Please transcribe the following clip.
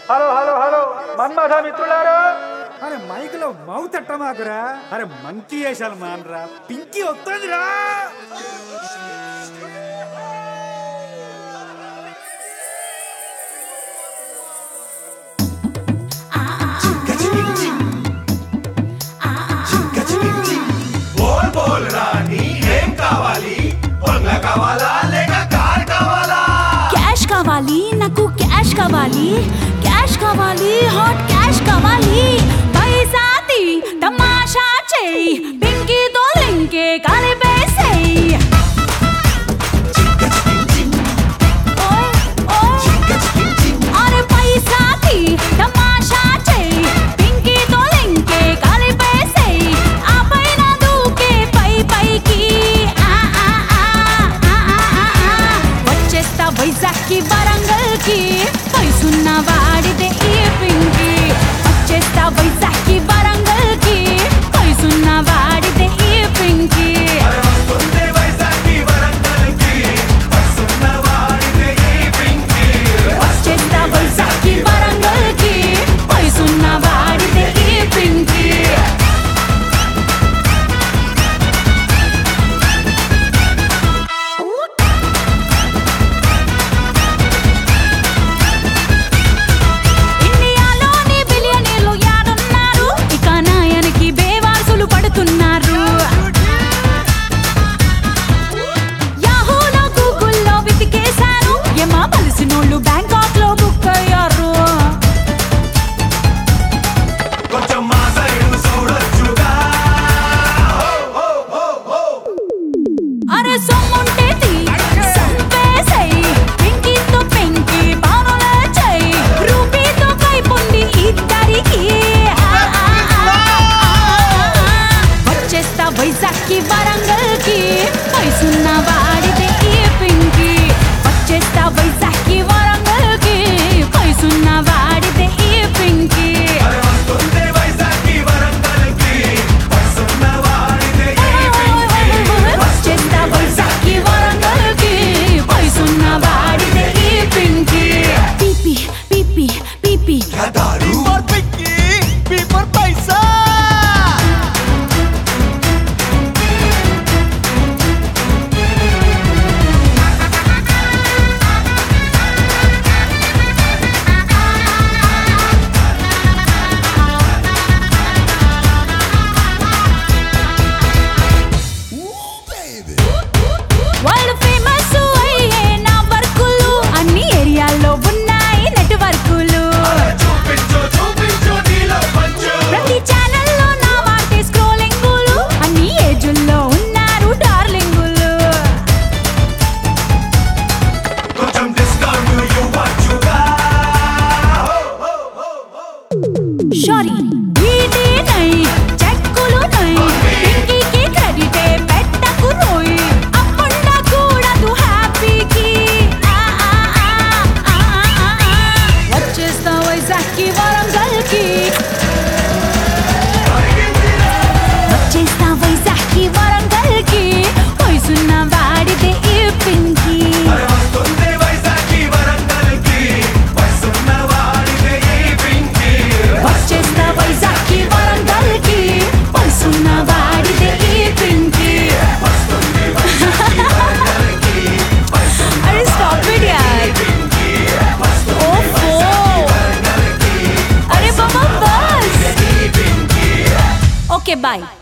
Hello hello hello Manmatha మిత్రులారా అరే mic లో మౌత్ ఎట్టమాకురా అరే మంకీ వేషాలు మానరా పింకీ వస్తుందిరా బోల్ బోల్ రాని ఏం కావాలి బంగ్లా కావాలా లేక కార్ కావాలా క్యాష్ కావాలి నాకు క్యాష్ కావాలి క్యాష్ కావాలి హాట్ క్యాష్ కావాలి పైసా తీ తమాషా చేయి పింకీతో లింకే కలిపేసేయ్ ఓయ్, ఓయ్. అరే పైసా తీ తమాషా చేయి పింకీతో లింకే కలిపేసేయ్ ఆ పైన దూకే పై పైకి ఆ ఆ ఆ ఆ ఆ ఆ ఆ. వచ్చేస్తా వైజాగ్కి వరంగల్కి పైసున్న వాడితే ఈ పింకి వచ్చేస్తా వైజాగ్కి వరంగల్కి పైసున్న వాడితే ఈ పింకి అరే వస్తుంది వైజాగ్కి వరంగల్కి వస్తున్న వాడితే ఈ పింకీ వచ్చేస్తా వైజాగ్కి వరంగల్కి పైసున్న వాడితే ఈ పింకి ఇండియాలోని బిలియనీర్లు యాడున్నారు ఇక నాయనకి బేవార్సులు పడుతున్నారు యాహూలో గూగుల్లో వెతికేశాను ఏమా పలిసినోళ్ళు బ్యాంకాక్ లో బుక్ అయ్యారు కొంచెం మా సైడ్ చూడొచ్చుగా అరే సొమ్ముంటే తీ, సంపేసేయ్. పింకీతో పెంకి బాణులే చెయ్. రూపీతో కైపుంది ఇద్దరికి. ఆ, ఆ, ఆ, ఆ. వచ్చేస్తా వైజాగ్కి వరంగల్కి పైసున్న వాడితే ఈ పింకి వచ్చేస్తా వైజాగ్కి వరంగల్కి పైసున్న వాడితే ఈ పింకి అరే వస్తుంది వైజాగ్కి వరంగల్కి వస్తున్న వాడితే ఈ పింకీ వచ్చేస్తా వైజాగ్కి వరంగల్కి పైసున్న వాడితే ఈ పింకి పీపీ పీపీ పీపీ దారు వరల్డ్ ఫేమస్ అయ్యే నా వర్కులు అన్ని ఏరియాల్లో ఉన్నాయి నెట్వర్కులు చూపించు చూపించు నీలో పంచు ప్రతి ఛానల్లో నా వాటే స్క్రోలింగులు అన్ని ఏజుల్లో ఉన్నారు డార్లింగులు కొంచెం డిస్కౌంట్ ఇవ్వచ్చుగా సారీ వీటి నై చెక్కులు నై పింకీకి క్రెడిటే పెట్టకు రోయ్ అప్పుండా కూడదు హ్యాపీకి ఆ ఆ ఆ ఆ ఆ ఆ. వచ్చేస్తా వైజాగ్కి వరంగల్కి వచ్చేస్తా వైజాగ్కి వరంగల్కి వయసున్న వాడితే ఈ పింకి అరే వస్తుంది వైజాగ్కి వరంగల్కి వస్తున్న వాడితే ఈ పింకీ వచ్చేస్తా వైజాగ్కి వరంగల్కి వయసున్న వాడితే ఈ పింకి అరే స్టాప్ ఇట్ యార్ ఓఫో అరే బాబా బస్ ఓకే బాయ్